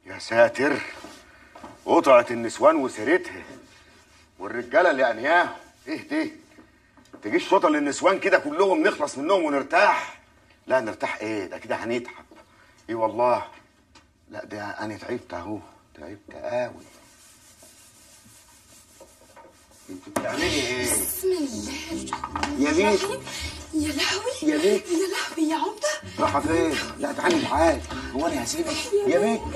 يا ساتر قطعة النسوان وسيرتها والرجالة اللي أنياهم إيه دي؟ تجيش شوطة للنسوان كده كلهم نخلص منهم ونرتاح لا نرتاح إيه ده كده هنتعب إيه والله لا ده أنا تعبت أهو تعبت قوي انت بتعملي ايه؟ بسم الله الرحمن يا بنت. الرحيم. يا لهوي يا بنت. يا لهوي يا عمده رايحة فين؟ لا تعالي معايا هو أنا هسيبك يا بنت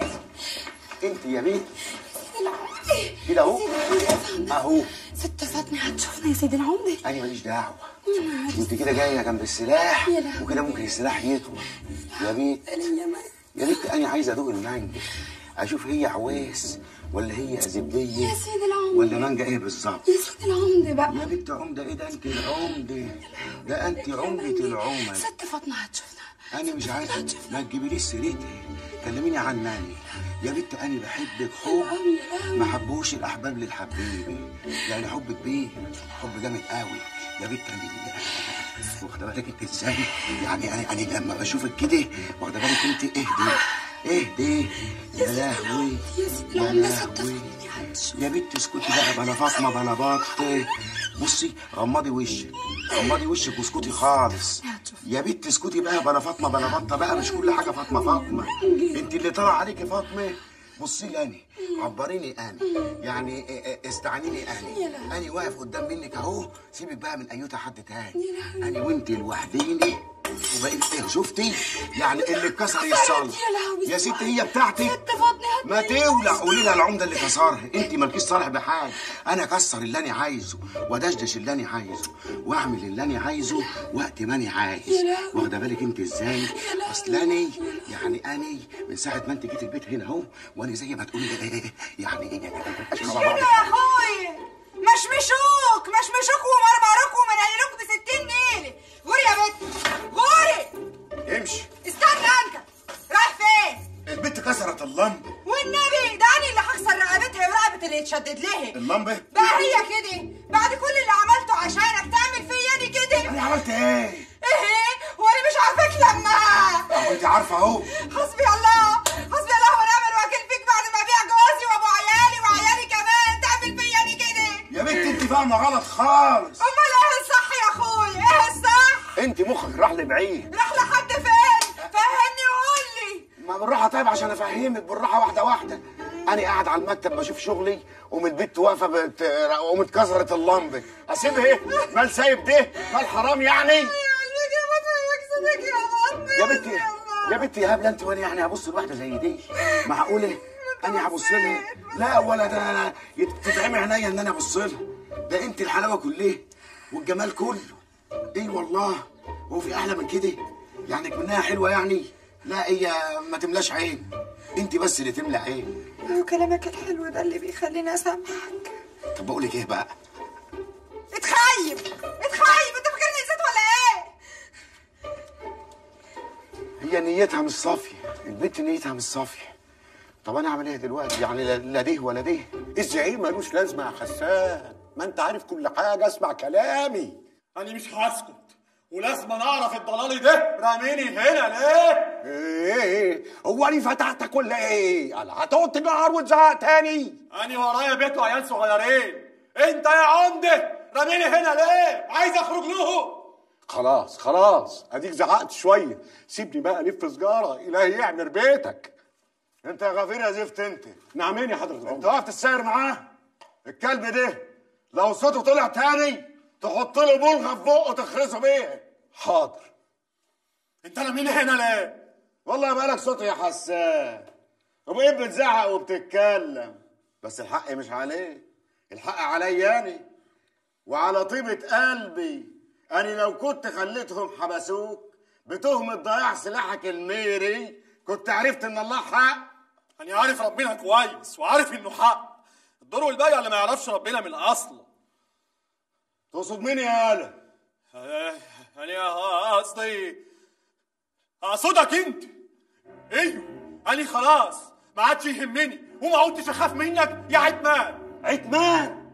أنت يا بنت يا لهوي كده أهو أهو ست فاطمه هتشوفنا يا سيدي العمده أنا ماليش دعوة أنت كده جاية جنب السلاح يا لهوي. وكده ممكن السلاح يطول يا بنت يا ما يا بنت أنا عايز أدوق المانجا أشوف هي عويس ولا هي زبدية يا سيدي العمده ولا مانجا إيه بالظبط يا سيدي العمده بقى يا بنت عمدة إيه ده أنت العمدة ده أنت عمدة العمد ست فاطمه هتشوفنا انا مش عايز ما تجيبليش سيرتها كلميني عن ناني يا بنت انا بحبك حب ما حبوش الاحباب للحبيبي يعني حب كبير حب جامد قوي يا بنت انا واخده بالك انت ازاي يعني انا انا لما بشوفك كده واخده بالك انت اهدي اهدي يا لهوي يا سيدي يا العمده ست لهوي فاطمه هتشوفنا يا بنت اسكتي بقى بلا فاطمه بلا بط بصي غمضي وشك غمضي وشك واسكتي خالص يا بنت اسكتي بقى بلا فاطمه بلا بطه بقى مش كل حاجه فاطمه فاطمه انت اللي طلع عليكي فاطمه بصي لي انا عبريني انا يعني اه اه استعنيني انا انا واقف قدام منك اهو سيبك بقى من ايوتا حد تاني انا وانت لوحديني وبقيت ايه شفتي يعني اللي اتكسر يتصل يا لهوي يا ست هي بتاعتك ست فاطمه ما تولع قولي لها العمده اللي كسرها انت مالكيش صالح بحاجه انا اكسر اللي انا عايزه وادشدش اللي انا عايزه واعمل اللي انا عايزه وقت ما انا عايز يا لهوي. واخده بالك انت ازاي لهوي. اصل انا يعني انا من ساعه ما انت جيت البيت هنا اهو وانا زي ما تقولي ايه يعني ايه اشرب بعض يا اخوي مشمشوك مشمشوك ومرمروك ومنيلوك بستين نيلة غوري يا بنت غوري امشي استنى انت رايح فين البنت كسرت اللمبه والنبي ده انا اللي هخسر رقبتها ورقبة اللي يتشدد لها اللمبه بقى هي كده بعد كل اللي عملته عشانك تعمل فيا انا كده انا عملت ايه ايه وانا مش عارفاك لما اهو انت عارفه اهو حسبي الله حسبي الله ونعم الوكيل فيك بعد ما ابيع جوازي وابو عيالي وعيالي كمان تعمل فيا انا كده يا بنت انت فاهمه غلط خالص امال ايه الصح يا اخوي ايه الصح انت مخك راح لبعيد راح لحد فين فهمني وقول لي ما بالراحه طيب عشان افهمك بالراحه واحده واحده انا قاعد على المكتب بشوف شغلي ومن البيت واقفه بت... قامت كسرت اللمبه اسيبها ايه مال سايب ده مال حرام يعني يا قلبي يا بطل يكسبك يا بطل يا بنتي يا بنتي يا هبله انت وانا يعني هبص لواحده زي دي معقوله انا هبص لها لا ولا ده انا تتعمي عينيا ان انا ابص لها ده انت الحلاوه كلها والجمال كله ايه والله هو في احلى من كده يعني كونها حلوه يعني لا هي ما تملاش عين انت بس اللي تملى عين وكلامك الحلو ده اللي بيخليني اسامحك طب بقول لك ايه بقى اتخيب اتخيب انت فاكرني نسيت ولا ايه هي نيتها مش صافيه البنت نيتها مش صافيه طب انا اعمل ايه دلوقتي يعني لا- لا ده ولا ده الزعيم ملوش لازمه يا حسان ما انت عارف كل حاجه اسمع كلامي انا مش هسكت ولازم أنا اعرف الضلالي ده راميني هنا ليه ايه هو انا فتحتك ولا ايه انا هتقعد تجهر وتزعق تاني انا ورايا بيت وعيال صغيرين انت يا عمده راميني هنا ليه عايز اخرج له خلاص خلاص اديك زعقت شويه سيبني بقى الف سجاره الهي يعمر بيتك انت يا غفير يا زفت انت نعمين يا حضره انت العمر وقفت تساير معاه الكلب ده لو صوته طلع تاني تحط له بلغه في بقه تخرسه بيها حاضر انت راميني هنا ليه والله بالك صوت يا حسان وبقيت بتزعق وبتتكلم بس الحق مش عليك الحق عليا انا وعلى طيبة قلبي انا لو كنت خليتهم حبسوك بتهمة ضياع سلاحك الميري كنت عرفت ان الله حق انا عارف ربنا كويس وعارف انه حق الدور والباقي اللي ما يعرفش ربنا من الاصل تقصد مين يا آلة؟ آه، انا قصدي اقصدك انت ايوه انا خلاص ما عادش يهمني وما عدتش اخاف منك يا عتمان عتمان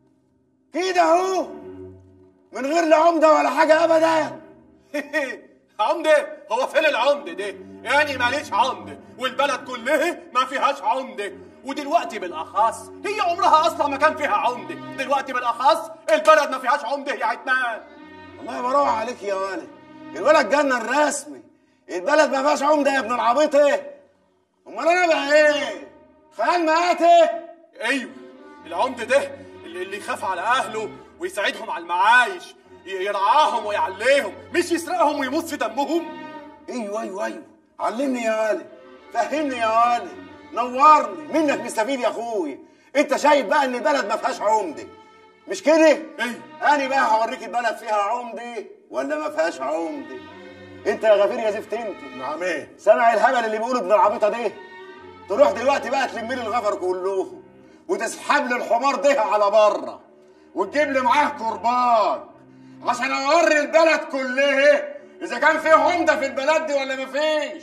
كده اهو من غير لا عمدة ولا حاجة ابدا عمده هو فين العمده ده يعني ماليش عمده والبلد كلها ما فيهاش عمده ودلوقتي بالاخص هي عمرها اصلا ما كان فيها عمده دلوقتي بالاخص البلد ما فيهاش عمده يا عتمان والله بروح عليك يا ولد الولد جنن الرسمي البلد ما فيهاش عمده يا ابن العبيط ايه امال انا بقى ايه خيال مآتي ايوه العمده ده اللي, اللي يخاف على اهله ويساعدهم على المعايش ي- يرعاهم ويعليهم مش يسرقهم ويموت في دمهم ايوه ايوه ايوه علمني يا ولد فهمني يا ولد نورني منك مستفيد يا اخوي انت شايف بقى ان البلد ما فيهاش عمده مش كده ايوه انا بقى هوريك البلد فيها عمده ولا ما فيهاش عمده انت يا غفير يا زفت انت نعم ايه سامع الهبل اللي بيقوله ابن العبيطه ده تروح دلوقتي بقى تلم لي الغفر كلهم وتسحب لي الحمار ده على بره وتجيب لي معاه كرباج عشان اوري البلد كلها اذا كان فيه عمده في البلد دي ولا ما فيش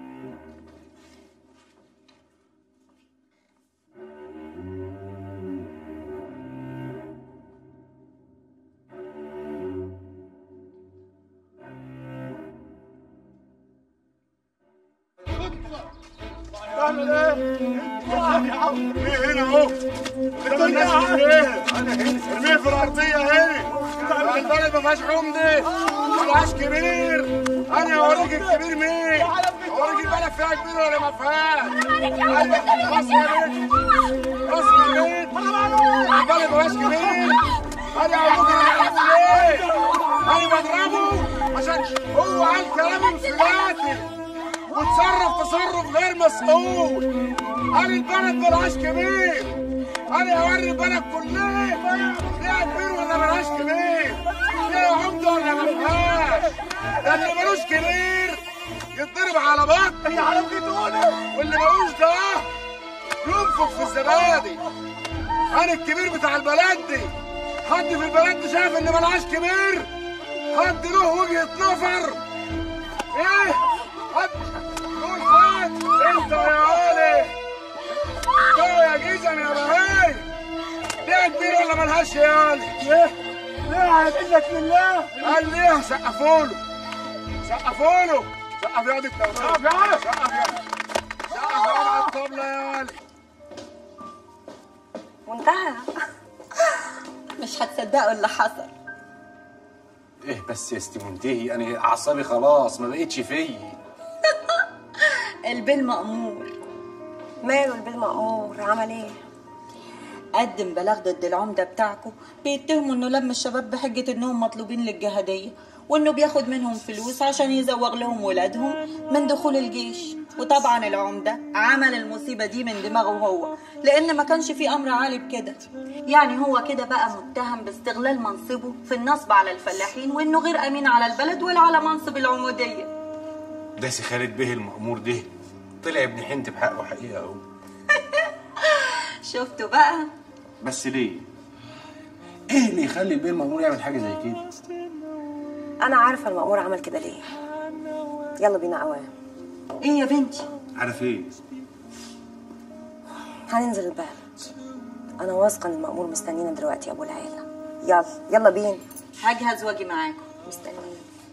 تعمل ايه؟ يا عم ايه هنا اهو انت الناس ايه ارميه في الارضيه هنا البلد ما فيهاش عمده ما فيهاش كبير انا اوريك الكبير مين اوريك البلد فيها كبير ولا ما فيهاش راس يا بنت راس يا بنت البلد ما فيهاش كبير انا اوريك انا بعمل ايه انا بضربه عشان هو قال كلام انفلاتي وتصرف تصرف غير مسؤول انا البلد ملهاش كبير انا اوري البلد كلها فيها كبير ولا ملهاش كبير فيها عمده ولا ما فيهاش ده اللي ملوش كبير يتضرب على بطني يا على واللي ملوش ده ينفخ في الزبادي انا الكبير بتاع البلد دي حد في البلد دي شايف ان ملهاش كبير حد له وجهه نظر ايه حد قول حد انت يا علي انت يا جيزم يا بهاي ليها كبير ولا ملهاش يا علي ليه ليه عايزك لله قال ليه سقفوا له سقفوا له سقف يا دي سقف يا علي سقف يا سقف يا على الطبلة يا علي وانتهى مش هتصدقوا اللي حصل ايه بس يا ستي منتهي انا اعصابي خلاص ما بقتش فيي البيل مأمور ماله البيت مأمور عمل ايه؟ قدم بلاغ ضد العمدة بتاعكم بيتهموا انه لم الشباب بحجة انهم مطلوبين للجهادية وانه بياخد منهم فلوس عشان يزوغ لهم ولادهم من دخول الجيش وطبعا العمدة عمل المصيبة دي من دماغه هو لان ما كانش في امر عالي بكده يعني هو كده بقى متهم باستغلال منصبه في النصب على الفلاحين وانه غير امين على البلد ولا على منصب العمودية ده سي خالد به المأمور ده طلع ابن حنت بحقه حقيقة اهو شفتوا بقى بس ليه؟ ايه اللي يخلي البيه المأمور يعمل حاجة زي كده؟ انا عارفه المأمور عمل كده ليه يلا بينا اوام ايه يا بنتي عارف ايه؟ هننزل البلد انا واثقه ان المأمور مستنينا دلوقتي يا ابو العيله يلا يلا بينا هجهز واجي معاكم مستنيين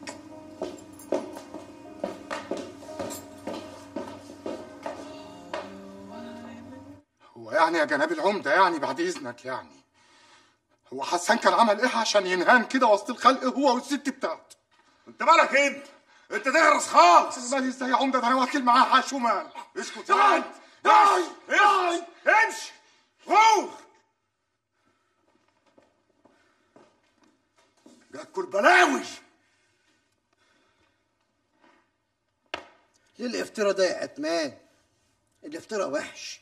هو يعني يا جناب العمدة يعني بعد إذنك يعني هو حسان كان عمل إيه عشان ينهان كده وسط الخلق هو والست بتاعته أنت مالك أنت؟ أنت تغرس خالص مالي إزاي يا عمدة ده أنا واكل معاه حاش ومال اسكت يا أنت امشي امشي غور جاتكوا البلاوي ليه الافتراء ده يا عتمان الافتراء وحش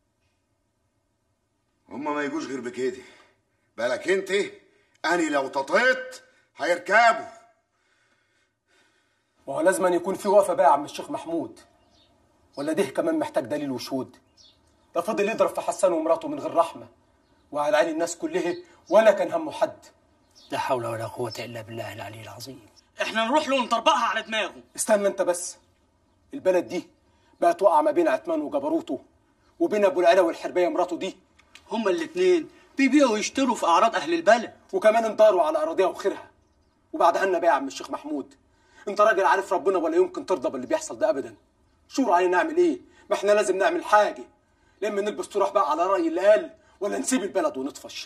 هما ما يجوش غير بكده بالك انت اني لو تطيت هيركبوا ما هو لازم أن يكون في وقفه بقى يا عم الشيخ محمود ولا ده كمان محتاج دليل وشهود ده فضل يضرب في حسان ومراته من غير رحمه وعلى عين الناس كلها ولا كان همه حد لا حول ولا قوة إلا بالله العلي العظيم احنا نروح له ونطربقها على دماغه استنى انت بس البلد دي بقت واقعه ما بين عثمان وجبروته وبين ابو العلا والحربيه مراته دي هما الاتنين بيبيعوا ويشتروا في اعراض اهل البلد وكمان انطاروا على اراضيها وخيرها وبعدها لنا بقى يا عم الشيخ محمود انت راجل عارف ربنا ولا يمكن ترضى باللي بيحصل ده ابدا شور علينا نعمل ايه ما احنا لازم نعمل حاجه لما نلبس تروح بقى على راي اللي قال ولا نسيب البلد ونطفش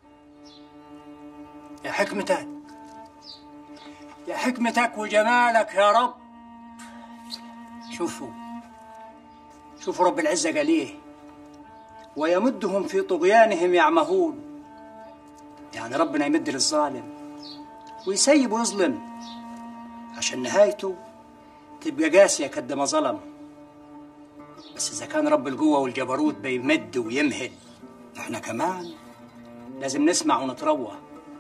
يا حكمتك يا حكمتك وجمالك يا رب شوفوا شوفوا رب العزة قال ايه ويمدهم في طغيانهم يعمهون يعني ربنا يمد للظالم ويسيب ويظلم عشان نهايته تبقى قاسية قد ما ظلم بس إذا كان رب القوة والجبروت بيمد ويمهل احنا كمان لازم نسمع ونتروى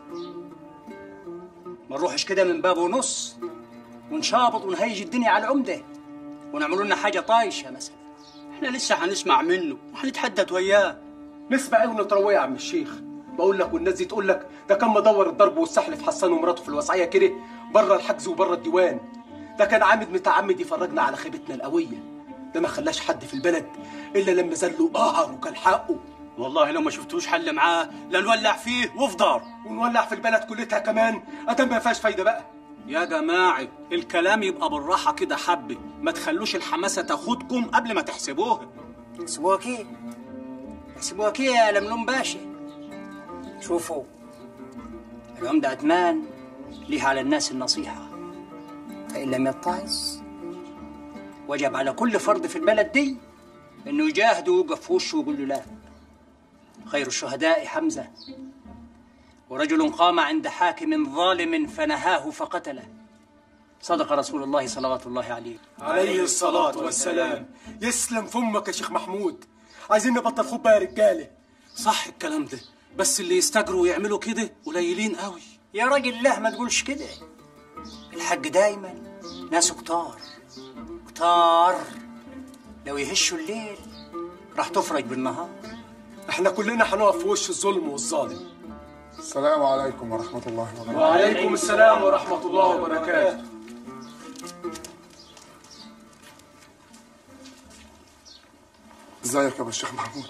ما نروحش كده من باب ونص ونشابط ونهيج الدنيا على العمدة ونعملوا لنا حاجة طايشة مثلا احنا لسه هنسمع منه وهنتحدث وياه نسمع ايه ونتروى يا عم الشيخ بقول لك والناس دي تقول لك ده كان مدور الضرب والسحل في حسان ومراته في الوصعيه كده بره الحجز وبره الديوان ده كان عامد متعمد يفرجنا على خيبتنا القويه ده ما خلاش حد في البلد الا لما زله قهر وكان حقه والله لو ما شفتوش حل معاه لنولع فيه وفضار ونولع في البلد كلتها كمان ادم ما فيهاش فايده بقى يا جماعة الكلام يبقى بالراحة كده حبة ما تخلوش الحماسة تاخدكم قبل ما تحسبوها يحسبوها كيه يحسبوها كيه يا لملوم باشا شوفوا العمدة عثمان ليه على الناس النصيحة فإن لم يتعظ وجب على كل فرد في البلد دي إنه يجاهد ويوقف في وشه ويقول له لا خير الشهداء حمزة ورجل قام عند حاكم ظالم فنهاه فقتله صدق رسول الله صلوات الله عليه عليه الصلاه والسلام يسلم فمك يا شيخ محمود عايزين نبطل خطبه يا رجاله صح الكلام ده بس اللي يستجروا ويعملوا كده قليلين قوي يا راجل لا ما تقولش كده الحج دايما ناسه كتار كتار لو يهشوا الليل راح تفرج بالنهار احنا كلنا هنقف في وش الظلم والظالم السلام عليكم ورحمة الله وبركاته وعليكم السلام ورحمه الله وبركاته ازيك يا ابو الشيخ محمود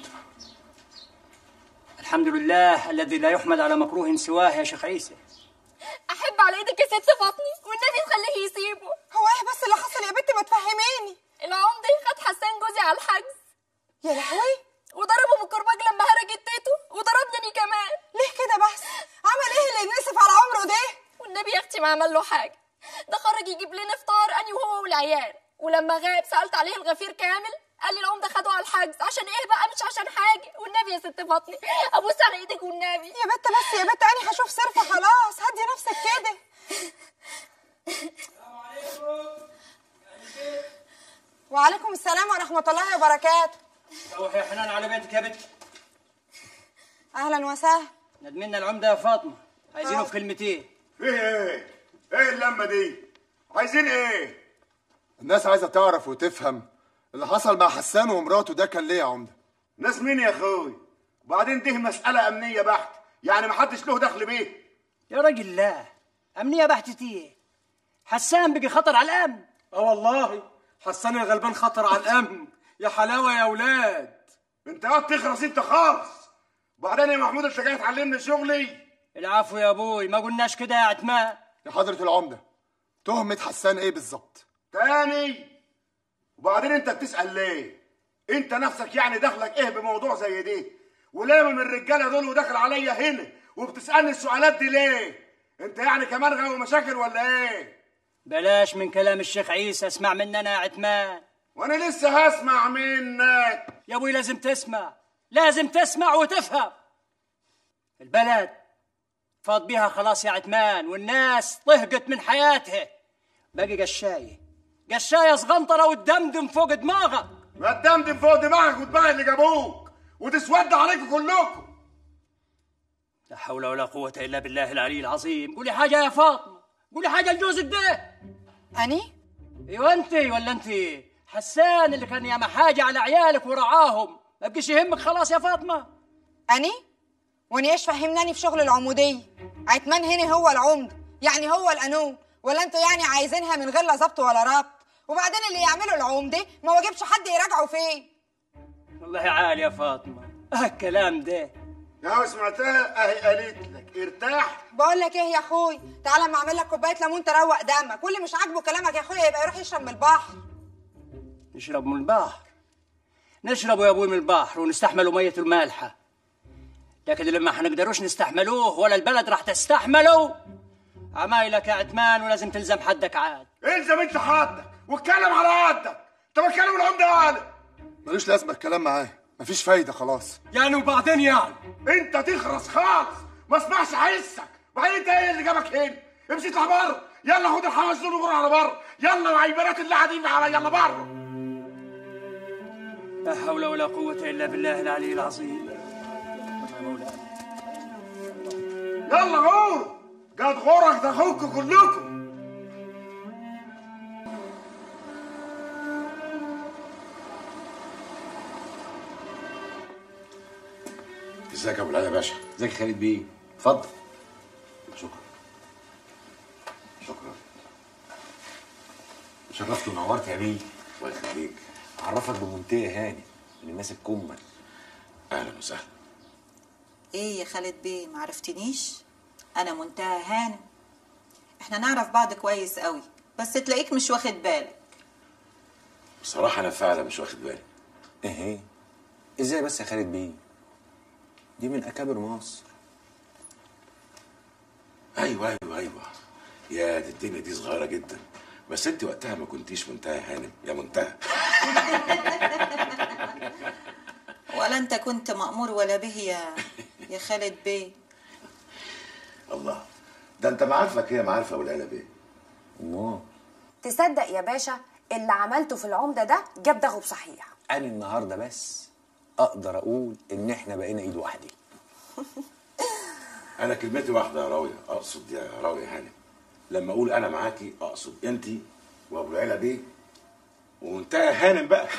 الحمد لله الذي لا يحمد على مكروه سواه يا شيخ عيسى احب على ايدك يا ست فاطمه والنبي تخليه يسيبه هو ايه بس اللي حصل يا بنت ما تفهميني العمده خد حسان جوزي على الحجز يا لهوي وضربه بالكرباج لما هرج التيتو وضربني كمان ليه كده بس عمل ايه اللي ينسف على عمره ده والنبي يا اختي ما عمل له حاجه ده خرج يجيب لنا فطار اني وهو والعيال ولما غاب سالت عليه الغفير كامل قال لي العمده خده على الحجز عشان ايه بقى مش عشان حاجه والنبي يا ست فاطمه ابوس على ايدك والنبي يا بت بس يا بت انا هشوف صرفه خلاص هدي نفسك كده وعليكم السلام ورحمه الله وبركاته روحي يا حنان على بيتك يا بنت اهلا وسهلا ندمنا العمده يا فاطمه عايزينه في كلمتين في ايه؟ ايه اللمة دي؟ عايزين ايه؟ الناس عايزة تعرف وتفهم اللي حصل مع حسان ومراته ده كان ليه يا عمدة؟ ناس مين يا اخوي وبعدين دي مسألة أمنية بحت يعني محدش له دخل بيه يا راجل لا امنيه بحتة ايه حسان بقي خطر على الامن اه والله حسان الغلبان خطر على الامن يا حلاوه يا اولاد انت قاعد تخرس انت خالص وبعدين يا محمود انت جاي تعلمني شغلي العفو يا ابوي ما قلناش كده يا عتمان يا حضرة العمدة تهمة حسان ايه بالظبط؟ تاني وبعدين انت بتسأل ليه انت نفسك يعني دخلك ايه بموضوع زي دي وليه من الرجاله دول وداخل عليا هنا وبتسألني السؤالات دي ليه انت يعني كمان غاوي مشاكل ولا ايه بلاش من كلام الشيخ عيسى اسمع مننا يا عتمان وانا لسه هسمع منك يا ابوي لازم تسمع لازم تسمع وتفهم البلد فاض بيها خلاص يا عتمان والناس طهقت من حياتها باقي قشايه قشايه صغنطره وتدمدم فوق دماغك ما تدمدم فوق دماغك ودماغ اللي جابوك وتسود عليكم كلكم لا حول ولا قوة إلا بالله العلي العظيم قولي حاجة يا فاطمة قولي حاجة لجوزك ده اني ايوه انت ولا انت حسان اللي كان ياما حاجة على عيالك ورعاهم ما بقيش يهمك خلاص يا فاطمة اني واني ايش فهمناني في شغل العموديه عتمان هنا هو العمد يعني هو القانون ولا انتوا يعني عايزينها من غير لا ظبط ولا ربط وبعدين اللي يعملوا العمده ما واجبش حد يراجعوا فيه والله عالي يا فاطمة اه الكلام ده يا سمعتها اهي قالت لك ارتاح بقول لك ايه يا اخوي تعالى اما اعمل لك كوبايه ليمون تروق دمك واللي مش عاجبه كلامك يا اخويا يبقى يروح يشرب من البحر نشرب من البحر نشربه يا ابوي من البحر ونستحملوا مية المالحة لكن لما حنقدروش نستحملوه ولا البلد راح تستحمله عمايلك يا عتمان ولازم تلزم حدك عاد الزم انت حدك واتكلم على قدك انت بتكلم العمده قال ملوش لازمه الكلام معاه مفيش فايده خلاص يعني وبعدين يعني انت تخرس خالص ما اسمعش حسك وبعدين انت ايه اللي جابك هنا امشي اطلع بره يلا خد الخمس دول وغور على بره يلا وعيبانات اللي قاعدين على يلا بره لا حول ولا قوة إلا بالله العلي العظيم يا مولانا يلا غور جاد غورك ده اخوكم كلكم ازيك يا ابو العلا يا باشا ازيك يا خالد بيه اتفضل شكرا شكرا شرفت ونورت يا بيه الله يخليك اعرفك بمنتهى هاني من الناس الكمل اهلا وسهلا ايه يا خالد بيه معرفتنيش انا منتهى هانم احنا نعرف بعض كويس قوي بس تلاقيك مش واخد بالك بصراحه انا فعلا مش واخد بالي ايه ازاي بس يا خالد بيه دي من اكابر مصر ايوه ايوه ايوه يا دي الدنيا دي صغيره جدا بس انت وقتها ما كنتيش منتهى هانم يا منتهى ولا انت كنت مأمور ولا به يا يا خالد بيه الله ده انت معارفك هي معارفه ابو العلا بيه امال تصدق يا باشا اللي عملته في العمده ده جاب دغه بصحيح انا النهارده بس اقدر اقول ان احنا بقينا ايد واحده انا كلمتي واحده يا راويه اقصد يا راويه هانم لما اقول انا معاكي اقصد انت وابو العلا بيه ومنتهى هانم بقى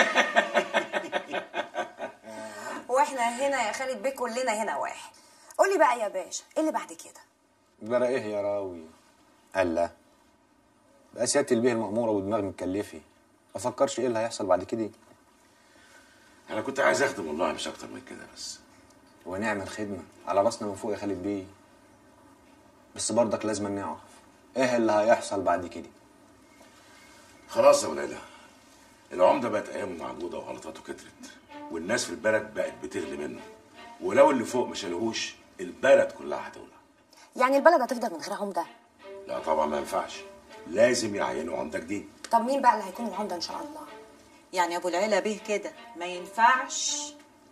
واحنا هنا يا خالد بيه كلنا هنا واحد قولي بقى يا باشا ايه اللي بعد كده جرى ايه يا راوي قال لا بقى سيادة البيه المأمورة ودماغ متكلفة ما فكرش ايه اللي هيحصل بعد كده انا كنت عايز اخدم والله مش اكتر من كده بس ونعمل خدمة على راسنا من فوق يا خالد بيه بس برضك لازم نعرف ايه اللي هيحصل بعد كده خلاص يا ابو العلا العمده بقت ايامه معدوده وغلطاته كترت والناس في البلد بقت بتغلي منه ولو اللي فوق ما شالهوش البلد كلها هتولع يعني البلد هتفضل من غير عمده لا طبعا ما ينفعش لازم يعينوا عمده جديد طب مين بقى اللي هيكون العمده ان شاء الله يعني ابو العلا به كده ما ينفعش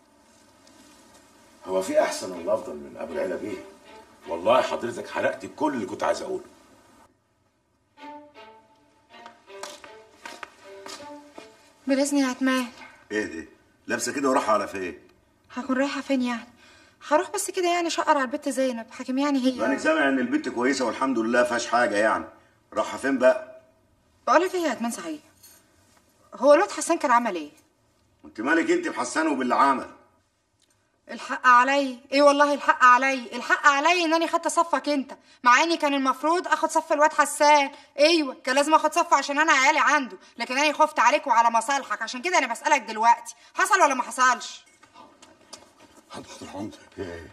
هو في احسن ولا افضل من ابو العلا بيه والله حضرتك حرقتي كل اللي كنت عايز اقوله بلازني يا عتمان ايه دي لابسه كده ورايحه على فين هكون رايحه فين يعني هروح بس كده يعني شقر على البت زينب حكم يعني هي انا سامع ان البنت كويسه والحمد لله فيهاش حاجه يعني رايحه فين بقى بقول لك ايه يا عتمان صحيح هو الواد حسان كان عمل ايه انت مالك انت بحسانه باللي عمل الحق علي ايه والله الحق علي الحق علي انني خدت صفك انت مع اني كان المفروض اخد صف الواد حسان ايوه كان لازم اخد صفه عشان انا عيالي عنده لكن انا خفت عليك وعلى مصالحك عشان كده انا بسالك دلوقتي حصل ولا ما حصلش حضرة العمده ايه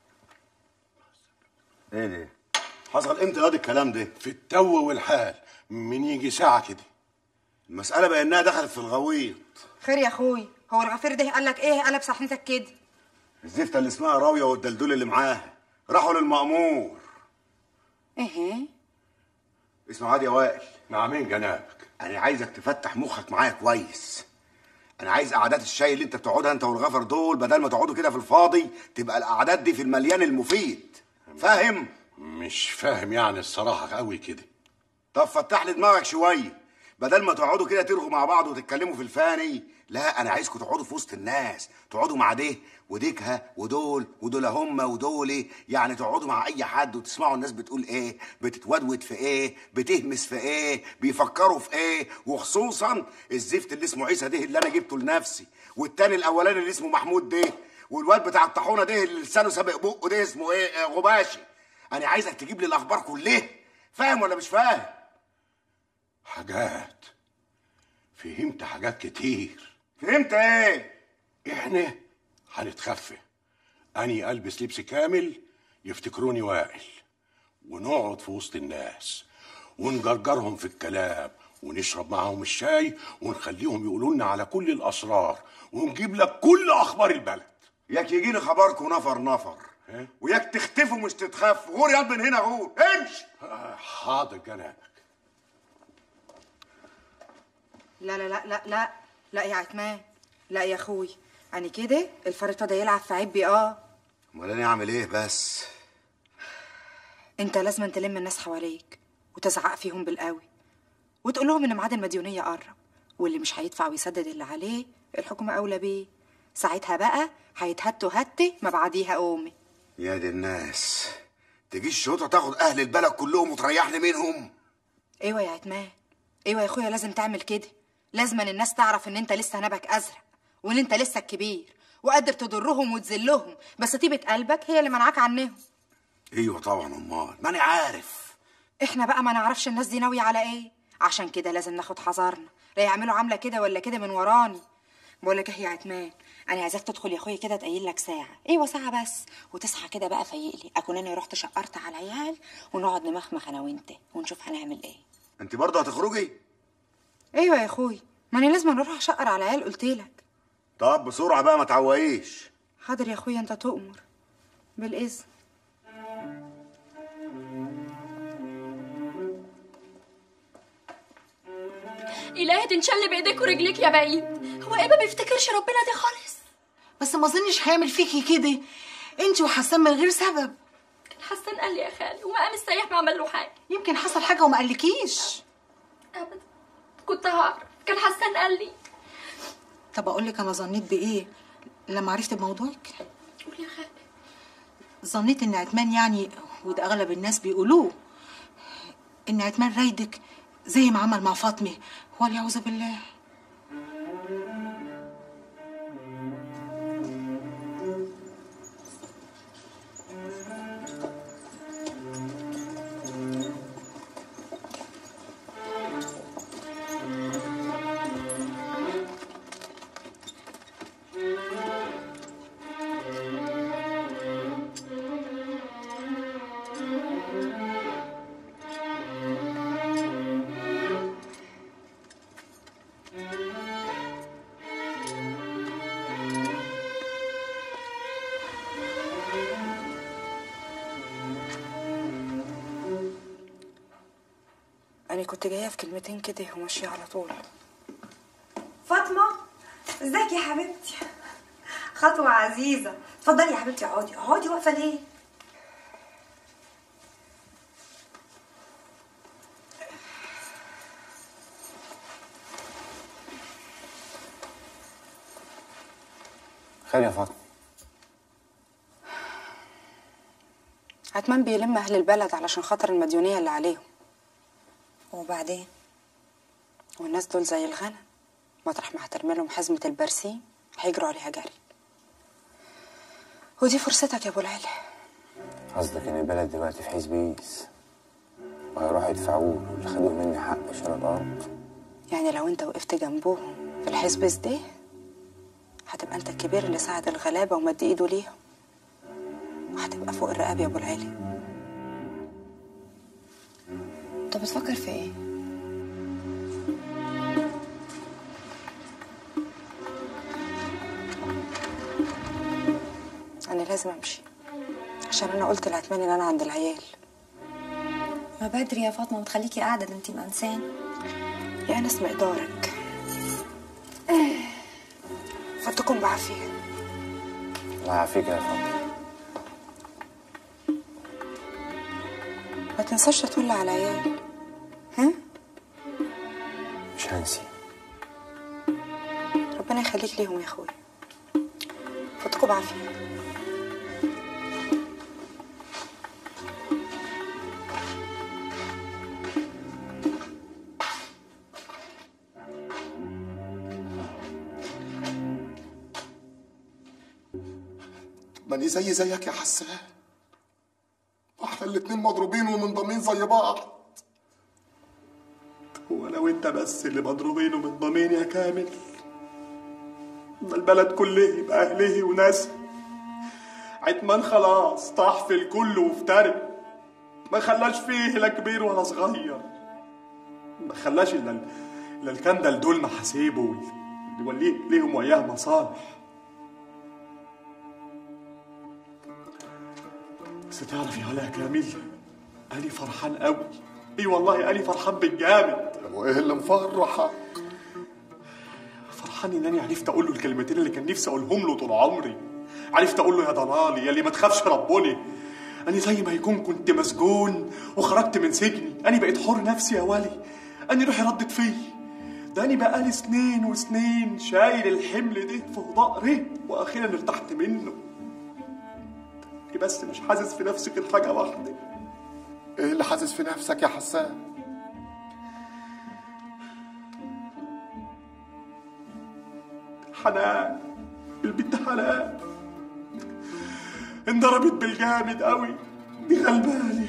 ايه ده حصل امتى ياض الكلام ده في التو والحال من يجي ساعه كده المساله بانها دخلت في الغويط خير يا اخوي هو الغفير ده قال لك ايه قلب صحنتك كده الزفته اللي اسمها راويه والدلدول اللي معاها راحوا للمأمور ايه اسمع عادي يا وائل نعمين جنابك انا عايزك تفتح مخك معايا كويس انا عايز قعدات الشاي اللي انت بتقعدها انت والغفر دول بدل ما تقعدوا كده في الفاضي تبقى القعدات دي في المليان المفيد فاهم مش فاهم يعني الصراحه قوي كده طب فتح لي دماغك شويه بدل ما تقعدوا كده ترغوا مع بعض وتتكلموا في الفاني لا انا عايزكم تقعدوا في وسط الناس تقعدوا مع ده وديكها ودول ودول هم ودول يعني تقعدوا مع اي حد وتسمعوا الناس بتقول ايه بتتودود في ايه بتهمس في ايه بيفكروا في ايه وخصوصا الزفت اللي اسمه عيسى ده اللي انا جبته لنفسي والتاني الاولاني اللي اسمه محمود ده والواد بتاع الطاحونه ده اللي لسانه سابق بقه ده اسمه ايه آه، غباشي انا عايزك تجيب لي الاخبار كلها فاهم ولا مش فاهم حاجات فهمت حاجات كتير فهمت ايه احنا هنتخفى اني البس لبس كامل يفتكروني وائل ونقعد في وسط الناس ونجرجرهم في الكلام ونشرب معاهم الشاي ونخليهم يقولوا لنا على كل الاسرار ونجيب لك كل اخبار البلد ياك يجيني خبركم نفر نفر وياك تختفوا مش تتخافوا غور ياض من هنا غور امشي حاضر جنابك لا لا لا لا لا لا يا عتمان لا يا اخوي يعني كده الفار ابتدى يلعب في عبي اه امال انا اعمل ايه بس انت لازم تلم الناس حواليك وتزعق فيهم بالقوي وتقول لهم ان ميعاد المديونيه قرب واللي مش هيدفع ويسدد اللي عليه الحكومه اولى بيه ساعتها بقى هيتهتوا هتي ما بعديها قومي يا دي الناس تجي الشرطه تاخد اهل البلد كلهم وتريحني منهم ايوه يا عتمان ايوه يا اخويا لازم تعمل كده لازم أن الناس تعرف ان انت لسه نبك ازرق وان انت لسه الكبير وقادر تضرهم وتذلهم بس طيبه قلبك هي اللي منعاك عنهم ايوه طبعا امال ما انا عارف احنا بقى ما نعرفش الناس دي ناويه على ايه عشان كده لازم ناخد حذرنا لا يعملوا عامله كده ولا كده من وراني بقول لك ايه يا عتمان انا عايزاك تدخل يا اخويا كده تقيل لك ساعه ايوه ساعه بس وتصحى كده بقى فايق لي اكون انا رحت شقرت على العيال ونقعد نمخمخ انا وانت ونشوف هنعمل ايه انت برضه هتخرجي ايوه يا اخوي ما انا لازم اروح اشقر على العيال قلت لك طب بسرعه بقى ما تعوقيش حاضر يا اخويا انت تؤمر بالاذن إلهي تنشل بإيديك ورجليك يا بعيد هو إيه ما بيفتكرش ربنا دي خالص بس ما اظنش هيعمل فيكي كده انت وحسان من غير سبب كان حسان قال لي يا خالي ومقام السياح ما عمل له حاجة يمكن حصل حاجه وما قالكيش أبدا كنت هعرف كان حسان قال لي طب اقول لك انا ظنيت بايه لما عرفت بموضوعك قول يا خالي ظنيت ان عتمان يعني وده اغلب الناس بيقولوه ان عتمان رايدك زي ما عمل مع فاطمه واليعوذ بالله انا كنت جايه في كلمتين كده وماشيه على طول فاطمة ازيك يا حبيبتي خطوة عزيزة اتفضلي يا حبيبتي اقعدي اقعدي واقفة ليه خير يا فاطمه عتمان بيلم اهل البلد علشان خاطر المديونيه اللي عليهم وبعدين والناس دول زي الغنم مطرح ما هترمي لهم حزمه البرسيم هيجروا عليها جري ودي فرصتك يا ابو العلا قصدك ان البلد دلوقتي في حزب بيس وهيروحوا يدفعوا له اللي خدوه مني حق شراء الارض يعني لو انت وقفت جنبهم في الحزب ده هتبقى انت الكبير اللي ساعد الغلابه ومد ايده ليهم وهتبقى فوق الرقاب يا ابو العلي انت بتفكر في ايه انا لازم امشي عشان انا قلت لعتمان ان انا عند العيال ما بدري يا فاطمه ما تخليكي قاعده ده انت انسان يا انس مقدارك فاتكم بعافيه الله يعافيك يا فاطمه ما تنساش تقول على العيال مش هنسي ربنا يخليك ليهم يا اخويا فاتكم بعافيه ماني زي زيك يا حسان واحنا الاتنين مضروبين ومنضمين زي بعض هو انا وانت بس اللي مضروبين ومنضمين يا كامل ده البلد كله يبقى اهله وناسه عتمان خلاص طاح في الكل وافترق ما خلاش فيه لا كبير ولا صغير ما خلاش الا ال- الا الكندل دول محاسيبه اللي وليه ليهم وياه مصالح بس تعرف يا علاء كامل أنا فرحان قوي اي والله أنا فرحان بالجامد وايه اللي مفرحك فرحان ان انا عرفت اقول له الكلمتين اللي كان نفسي اقولهم له طول عمري عرفت اقول له يا ضلالي يا اللي ما تخافش ربوني انا زي ما يكون كنت مسجون وخرجت من سجني انا بقيت حر نفسي يا ولي انا روحي ردت فيا ده انا بقالي سنين وسنين شايل الحمل ده فوق ظهري واخيرا ارتحت منه أنا بس مش حاسس في نفسي غير حاجه واحده ايه اللي حاسس في نفسك يا حسان حنان البنت حنان انضربت بالجامد قوي دي غلباني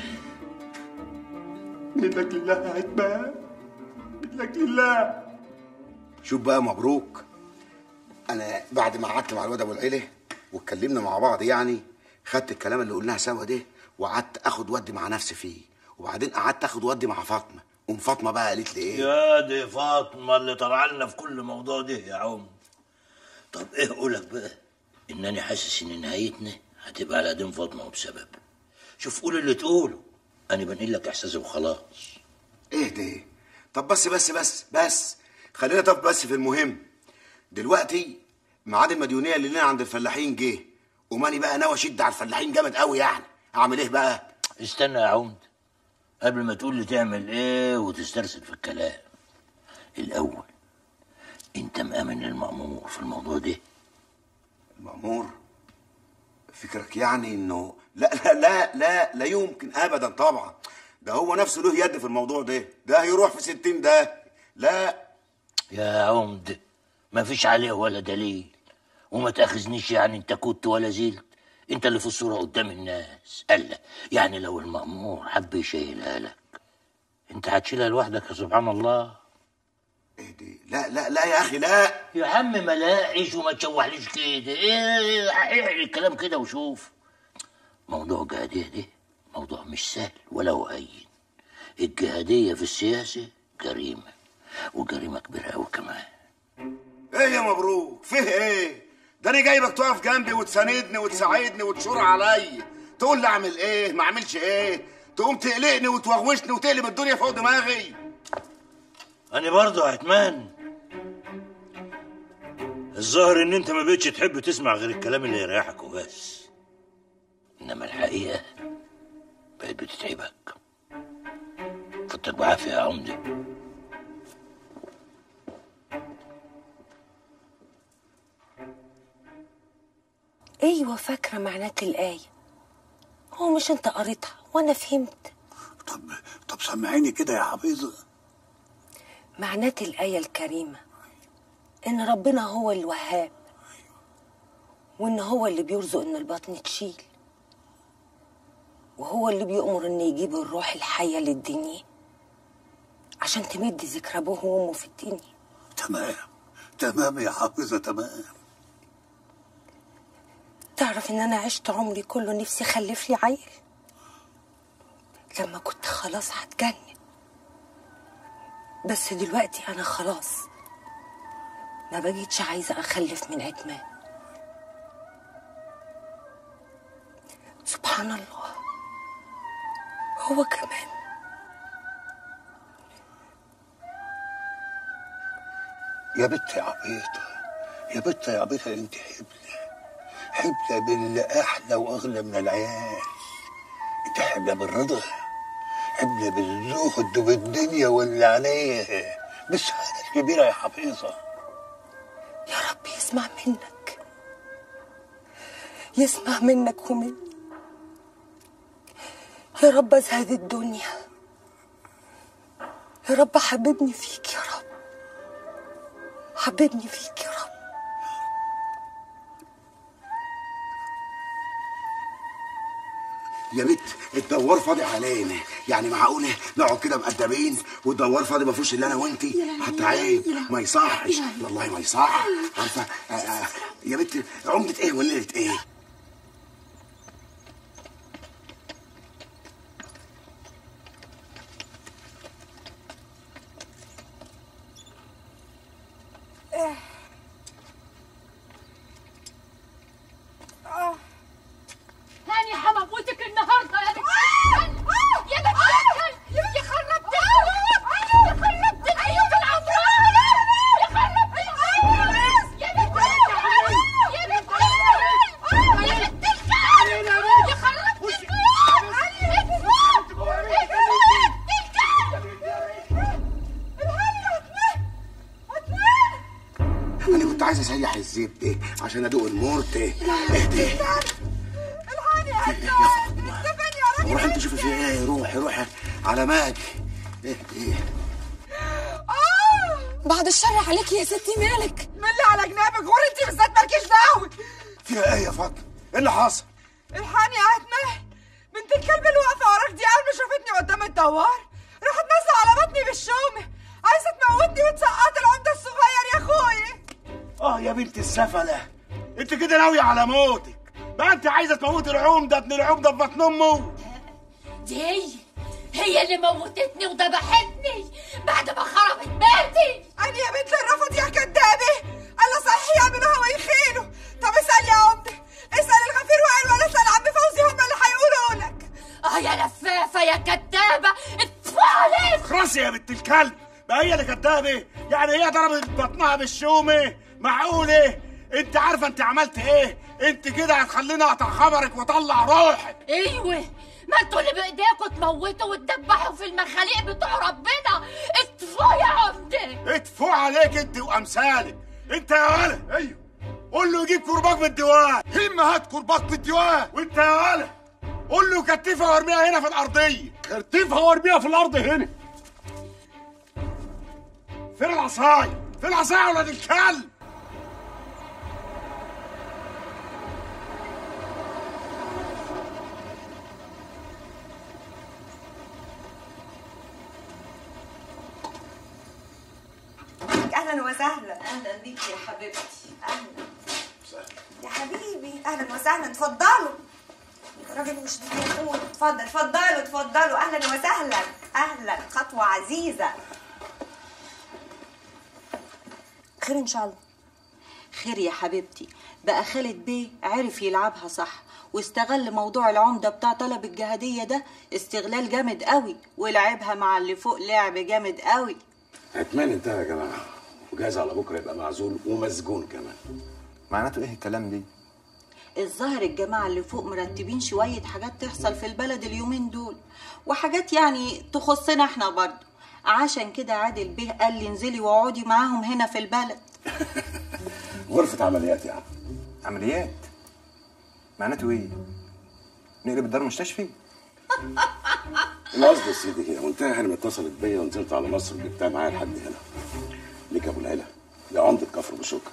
منك لله يا عتمان منك لله شوف بقى مبروك انا بعد ما قعدت مع الواد ابو العيله واتكلمنا مع بعض يعني خدت الكلام اللي قلناه سوا ده وقعدت اخد ودي مع نفسي فيه وبعدين قعدت اخد ودي مع فاطمه ام فاطمه بقى قالت لي ايه يا دي فاطمة اللي طلع لنا في كل موضوع ده يا عم طب ايه قولك بقى انني حاسس ان نهايتنا هتبقى على قدام فاطمة وبسبب شوف قول اللي تقوله انا بنقل لك احساسي وخلاص ايه ده طب بس بس بس بس خلينا طب بس في المهم دلوقتي ميعاد المديونيه اللي لنا عند الفلاحين جه وماني بقى ناوي اشد على الفلاحين جامد قوي يعني اعمل ايه بقى استنى يا عمد قبل ما تقول لي تعمل ايه وتسترسل في الكلام الاول انت مأمن المأمور في الموضوع ده مأمور فكرك يعني انه لا لا لا لا لا يمكن ابدا طبعا ده هو نفسه له يد في الموضوع ده ده هيروح في ستين ده لا يا عمد ما فيش عليه ولا دليل وما تاخذنيش يعني انت كنت ولا زلت انت اللي في الصوره قدام الناس قال يعني لو المأمور حب يشيلها لك انت هتشيلها لوحدك يا سبحان الله لا لا لا يا اخي لا يا عم ما لاقيش وما تشوحليش كده ايه احرق الكلام كده وشوف موضوع الجهادية ده موضوع مش سهل ولا هو هين الجهادية في السياسة جريمة وجريمة كبيرة أوي كمان ايه يا مبروك فيه ايه ده انا جايبك تقف جنبي وتساندني وتساعدني وتشور عليا تقول لي اعمل ايه ما اعملش ايه تقوم تقلقني وتوغوشني وتقلب الدنيا فوق دماغي أنا برضه يا عتمان الظاهر إن أنت ما بقتش تحب تسمع غير الكلام اللي يريحك وبس إنما الحقيقة بقت بتتعبك فضلك بعافية يا عمدة ايوه فاكره معنات الايه هو مش انت قريتها وانا فهمت طب سمعيني كده يا حفيظه معنات الايه الكريمه ان ربنا هو الوهاب وان هو اللي بيرزق ان البطن تشيل وهو اللي بيأمر ان يجيب الروح الحيه للدنيا عشان تمد ذكر ابوه وامه في الدنيا تمام تمام يا حافظه تمام تعرف ان انا عشت عمري كله نفسي اخلف لي عيل لما كنت خلاص هتجنن بس دلوقتي انا خلاص ما بقيتش عايزه اخلف من عتمان سبحان الله هو كمان يا بت يا عبيطه يا بت يا عبيطه انت حبلة حبلة باللي احلى واغلى من العيال انت حبلة بالرضا حبلة بالزهد وبالدنيا واللي عليها بالسعادة الكبيرة يا حفيظة يا رب يسمع منك يسمع منك ومني يا رب ازهد الدنيا يا رب حببني فيك يا رب حببني فيك يا رب يا بت الدوار فاضي علينا يعني معقوله نقعد كده مقدمين والدوار فاضي ما فيهوش الا انا وانتي حتى عيب ما يصحش والله ما يصح عارفه آه، آه، يا بت عمده ايه وليله ايه انا كنت عايز اسيح الزبده عشان ادوق المرتة اهدي الحقني يا عدنان انت فين يا راجل روح انت شوفي في ايه روحي روحي على ماك اهدي بعد الشر عليكي يا ستي مالك من اللي على جنابك غور انت بالذات مالكيش دعوه فيها ايه يا فاطمه ايه اللي حصل الحقني يا عدنان بنت الكلب اللي واقفه وراك دي اول ما شافتني قدام الدوار راحت نازله على بطني بالشومه عايزه تموتني وتسقط العمده الصغير يا اخويا اه يا بنت السفله انت كده ناويه على موتك بقى انت عايزه تموت العمده ابن العمده في بطن امه دي هي هي اللي موتتني وذبحتني بعد ما خربت بيتي انا يا بنت الرفض يا كدابه الله صحيح يعملوها ويخينوا طب اسال يا عمده اسال الغفير وائل ولا اسال عم فوزي هم اللي هيقولوا لك اه يا لفافه يا كدابه اتفوا عليك خلاص يا بنت الكلب بقى هي اللي كدابه يعني هي ضربت بطنها بالشومه معقوله انت عارفه انت عملت ايه انت كده هتخليني اقطع خبرك واطلع روحك ايوه ما انتوا اللي بايديكوا تموتوا وتدبحوا في المخاليق بتوع ربنا اتفوا يا عمده اتفوا عليك انت وامثالك انت يا ولد ايوه قول له يجيب كرباج من الديوان هم هات كرباج من الديوان وانت يا ولد قول له كتفها وارميها هنا في الارضيه كتفها وارميها في الارض هنا فين العصايه فين العصايه يا ولاد الكلب اهلا وسهلا اهلا بيك يا حبيبتي اهلا يا حبيبي اهلا وسهلا اتفضلوا راجل مش بيقول اتفضل اتفضلوا اتفضلوا اهلا وسهلا اهلا خطوه عزيزه خير ان شاء الله خير يا حبيبتي بقى خالد بيه عرف يلعبها صح واستغل موضوع العمدة بتاع طلب الجهادية ده استغلال جامد قوي ولعبها مع اللي فوق لعب جامد قوي عتمان انتهى يا جماعه وجاهز على بكره يبقى معزول ومسجون كمان معناته ايه الكلام دي الظاهر الجماعة اللي فوق مرتبين شوية حاجات تحصل في البلد اليومين دول وحاجات يعني تخصنا احنا برضه عشان كده عادل بيه قال لي انزلي واقعدي معاهم هنا في البلد غرفه عمليات يا عم عمليات معناته ايه نقلب الدار مستشفي القصد يا سيدي كده وانتهى هانم اتصلت بيا ونزلت على مصر جبتها معايا لحد هنا ليك ابو العيله يا عمده كفر بشكر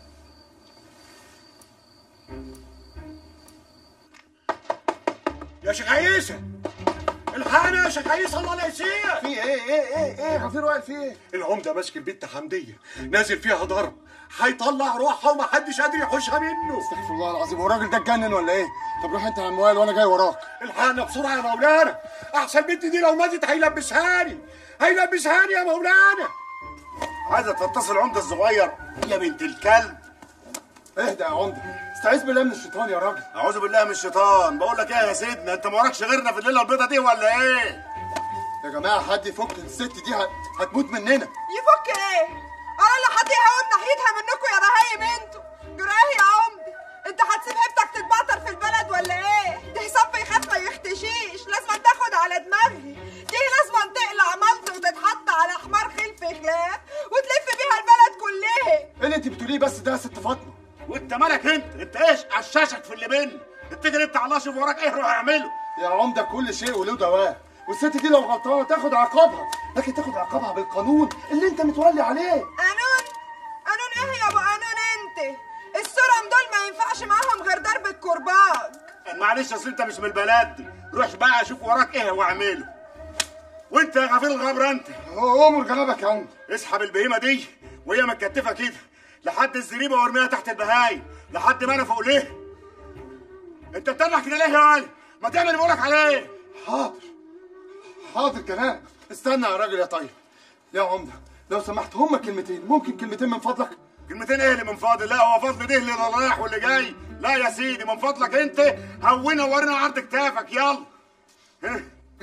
يا شيخ عيسى الحقنا يا شيخ عيسى الله لا يسيئك في ايه ايه ايه ايه غفير وائل في ايه العمده ماسك البت حمديه نازل فيها ضرب هيطلع روحها ومحدش قادر يحوشها منه استغفر الله العظيم هو الراجل ده اتجنن ولا ايه؟ طب روح انت يا عم وائل وانا جاي وراك الحقنا بسرعه يا مولانا احسن البنت دي لو ماتت هيلبسهاني هيلبسهاني يا مولانا عايزه تتصل العمده الصغير يا بنت الكلب اهدى يا عمده استعيذ بالله من الشيطان يا راجل اعوذ بالله من الشيطان بقول لك ايه يا سيدنا انت ما وراكش غيرنا في الليله البيضه دي ولا ايه يا جماعه حد يفك الست دي هت- هتموت مننا يفك ايه انا اللي هديها من ناحيتها منكم يا بهايم انتوا جرايه يا عمدي انت هتسيب هبتك تتبعتر في البلد ولا ايه دي حساب يخاف ما يختشيش لازم تاخد على دماغي دي لازم تقلع ملط وتتحط على حمار خلف خلاف وتلف بيها البلد كلها ايه اللي انت بتقوليه بس ده يا ست فاطمه وانت مالك انت انت ايش عشاشك في اللي بينا اتجري انت على الله شوف وراك ايه روح اعمله يا عمده كل شيء وله دواه والست دي لو غلطانه تاخد عقابها لكن تاخد عقابها بالقانون اللي انت متولي عليه قانون قانون ايه يا ابو قانون انت السرم دول ما ينفعش معاهم غير ضرب الكرباج معلش اصل انت مش من البلد دي روح بقى شوف وراك ايه واعمله وانت يا غفير الغبر انت امر جنابك يا عمده اسحب البهيمه دي وهي متكتفه كده لحد الزريبه وارميها تحت البهايم لحد ما انا فوق ليه انت بتنح كده ليه يا ولد ما تعمل اللي بقولك عليه حاضر حاضر جناب استنى يا راجل يا طيب يا عمده لو سمحت هما كلمتين ممكن كلمتين من فضلك كلمتين ايه اللي من فاضل لا هو فضل ده اللي رايح واللي جاي لا يا سيدي من فضلك انت هونا ورينا عرض كتافك يلا ها.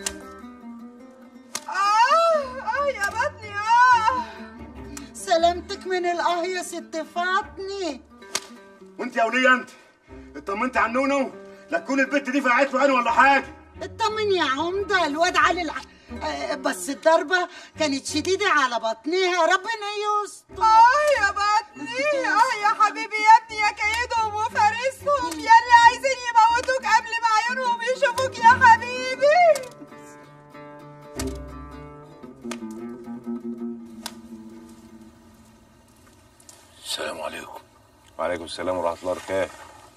اه اه يا بطني اه سلامتك من الاه يا ست فاطمه وانت يا وليه انت اطمنت على النونو لا تكون البت دي فقعت له عين ولا حاجه اطمن يا عمده الواد علي الع... آه، بس الضربة كانت شديدة على بطنها ربنا يستر اه يا بطني السلام عليكم وعليكم السلام ورحمه الله وبركاته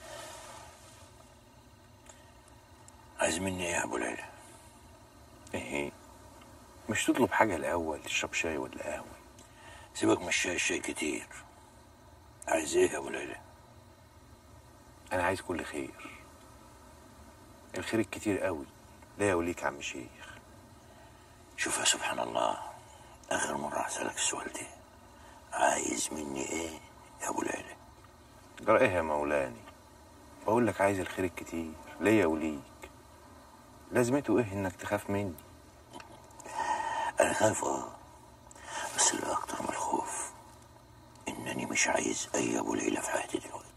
عايز مني ايه يا ابو ليلى ايه مش تطلب حاجه الاول تشرب شاي ولا قهوه سيبك من الشاي الشاي كتير عايز ايه يا ابو ليلى انا عايز كل خير الخير الكتير قوي لا يوليك عم شيخ شوف يا سبحان الله اخر مره هسالك السؤال ده عايز مني ايه يا ابو ليلى جرى ايه يا مولاني بقول لك عايز الخير الكتير ليا وليك لازمته ايه انك تخاف مني انا خايف اه بس اللي اكتر من الخوف انني مش عايز اي ابو ليلى في حياتي دلوقتي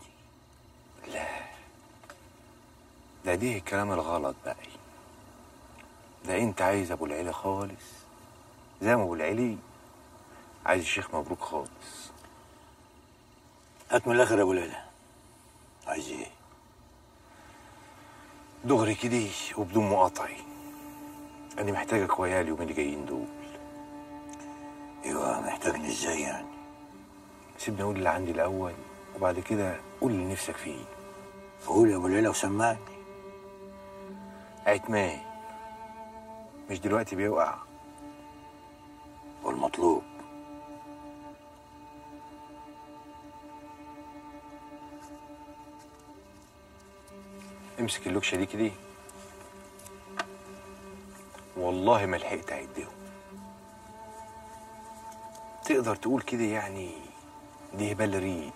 ده دي الكلام الغلط بقى ده انت عايز ابو العيلة خالص زي ما ابو العيلي عايز الشيخ مبروك خالص هات من الاخر يا ابو ليلى عايز ايه دغري كده وبدون مقاطعي انا محتاجك ويا اليومين اللي جايين دول ايوه محتاجني ازاي يعني سيبني اقول اللي عندي الاول وبعد كده قول اللي نفسك فيه قول يا ابو ليلى وسمعني عتمان مش دلوقتي بيوقع والمطلوب امسك اللوكشه دي كده والله ما لحقت اعدهم تقدر تقول كده يعني دي هبال ريق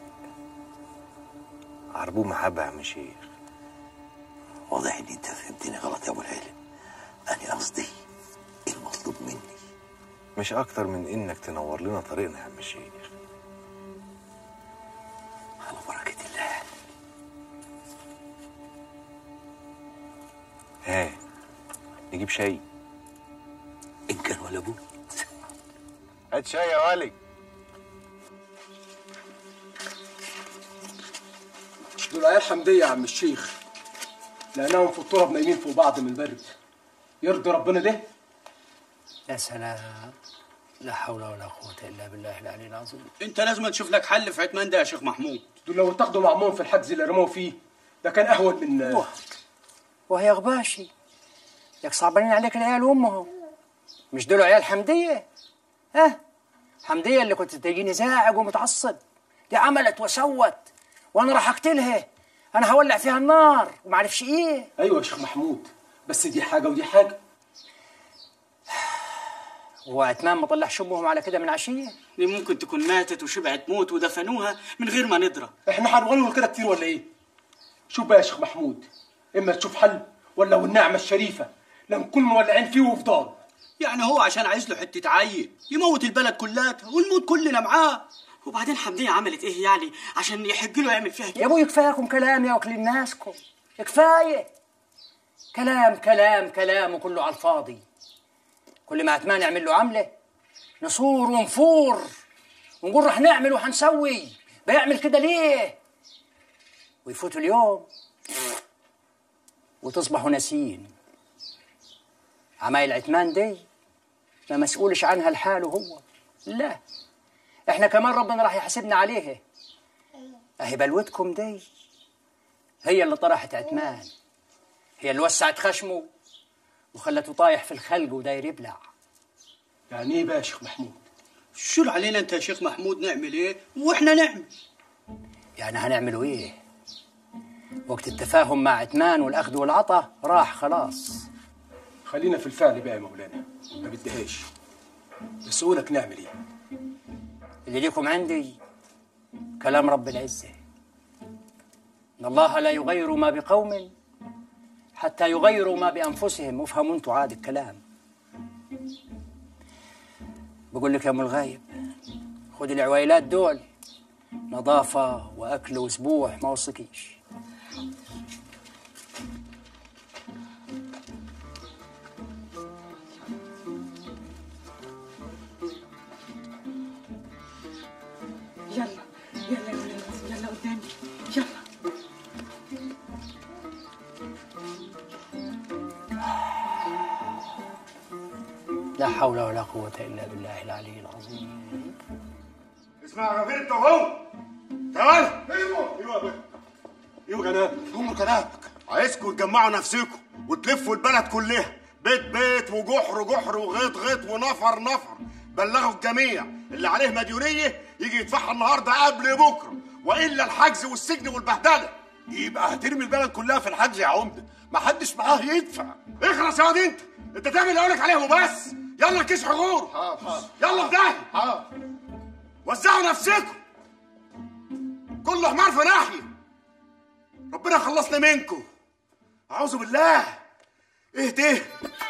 عربون محبة يا عم شيخ واضح ان انت فهمتني غلط يا ابو ليلى انا قصدي المطلوب مني مش اكتر من انك تنور لنا طريقنا يا عم الشيخ على بركه الله ها نجيب شاي ان كان ولا بد هات شاي يا ولي دول عيال حمدية يا عم الشيخ لأنهم في التراب نايمين فوق بعض من البرد يرضي ربنا ده يا سلام لا حول ولا قوة إلا بالله العلي العظيم انت لازم تشوف لك حل في عتمان ده يا شيخ محمود دول لو اتاخدوا معمون في الحجز اللي رموه فيه ده كان أهون من وهي غباشي ياك صعبانين عليك العيال وامهم مش دول عيال حمدية ها حمدية اللي كنت تجيني زاعج ومتعصب دي عملت وسوت وانا راح اقتلها انا هولع فيها النار ومعرفش ايه أيوة يا شيخ محمود بس دي حاجة ودي حاجة هو عتمان ما طلعش امهم على كده من عشيه دي ممكن تكون ماتت وشبعت موت ودفنوها من غير ما ندرى احنا هنغلول كده كتير ولا ايه؟ شوف بقى يا شيخ محمود اما تشوف حل ولا والنعمة الشريفة لا نكون مولعين فيه وفضال يعني هو عشان عايز له حته عيل يموت البلد كلها ونموت كلنا معاه وبعدين حمدية عملت ايه يعني عشان يحج له يعمل فيها كده يا ابوي كفايكم كلام يا واكلين ناسكم كفايه كلام كلام كلام وكله على الفاضي كل ما عتمان يعمل له عمله نصور ونفور ونقول رح نعمل وحنسوي بيعمل كده ليه ويفوتوا اليوم وتصبحوا ناسيين عمايل عتمان دي ما مسؤولش عنها الحال هو لا احنا كمان ربنا راح يحاسبنا عليها اهي بلوتكم دي هي اللي طرحت عتمان هي اللي وسعت خشمه وخلته طايح في الخلق وداير يبلع يعني ايه بقى يا شيخ محمود شو علينا انت يا شيخ محمود نعمل ايه واحنا نعمل يعني هنعملوا ايه وقت التفاهم مع عتمان والاخذ والعطاء راح خلاص خلينا في الفعل بقى يا مولانا ما بديهاش بس قولك نعمل ايه اللي ليكم عندي كلام رب العزة إن الله لا يغير ما بقوم حتى يغيروا ما بأنفسهم وافهموا انتوا عاد الكلام بقول لك يا ام الغايب خد العويلات دول نظافة وأكل وأسبوع ما وصكيش يلا يلا يا ولد يلا قدامي يلا لا حول ولا قوة إلا بالله العلي العظيم اسمع يا غفير انت وهو تعال ايوه ايوه ايوه جنابك امر جنابك عايزكم تجمعوا نفسكم وتلفوا البلد كلها بيت بيت وجحر جحر وغيط غيط ونفر نفر بلغوا الجميع اللي عليه مديونيه يجي يدفعها النهارده قبل بكره والا الحجز والسجن والبهدله يبقى هترمي البلد كلها في الحجز يا عمده ما حدش معاه يدفع اخلص يا واد انت انت تعمل اللي اقولك عليه وبس يلا كيس حجور يلا في داهيه وزعوا نفسكم كل حمار في ناحيه ربنا خلصنا منكم اعوذ بالله ايه ده